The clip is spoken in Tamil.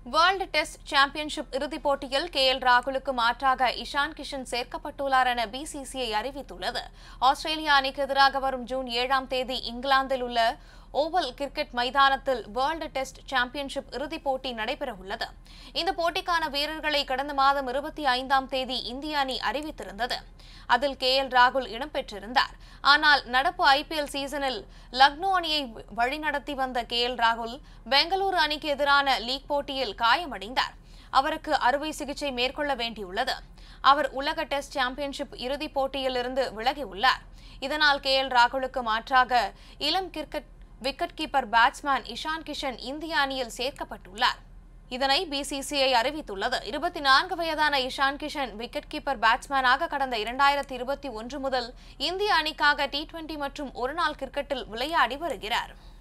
வேர்ல்டு டெஸ்ட் சாம்பியன்ஷிப் இறுதிப் போட்டியில் கே எல் ராகுலுக்கு மாற்றாக இஷான் கிஷன் சேர்க்கப்பட்டுள்ளார் என பிசிசிஐ அறிவித்துள்ளது ஆஸ்திரேலியா அணிக்கு எதிராக வரும் ஜூன் ஏழாம் தேதி இங்கிலாந்தில் உள்ள ஓவல் கிரிக்கெட் மைதானத்தில் வேர்ல்டு டெஸ்ட் சாம்பியன்ஷிப் இறுதிப் போட்டி நடைபெறவுள்ளது இந்த போட்டிக்கான வீரர்களை கடந்த மாதம் இருபத்தி ஐந்தாம் தேதி இந்திய அணி அறிவித்திருந்தது அதில் கே எல் ராகுல் இடம்பெற்றிருந்தார் ஆனால் நடப்பு ஐபிஎல் சீசனில் லக்னோ அணியை வழிநடத்தி வந்த கே எல் ராகுல் பெங்களூரு அணிக்கு எதிரான லீக் போட்டியில் காயமடைந்தார் அவருக்கு அறுவை சிகிச்சை மேற்கொள்ள வேண்டியுள்ளது அவர் உலக டெஸ்ட் சாம்பியன்ஷிப் இறுதிப் போட்டியிலிருந்து விலகியுள்ளார் இதனால் கே எல் ராகுலுக்கு மாற்றாக இளம் cricket wicket keeper batsman Ishan Kishan இந்திய அணியில் சேர்க்கப்பட்டுள்ளார் இதனை பிசிசிஐ அறிவித்துள்ளது இருபத்தி நான்கு வயதான இஷான் கிஷன் விக்கெட் கீப்பர் பேட்ஸ்மேனாக கடந்த இரண்டாயிரத்தி இருபத்தி ஒன்று முதல் இந்திய அணிக்காக டி டுவெண்டி மற்றும் ஒருநாள் கிரிக்கெட்டில் விளையாடி வருகிறார்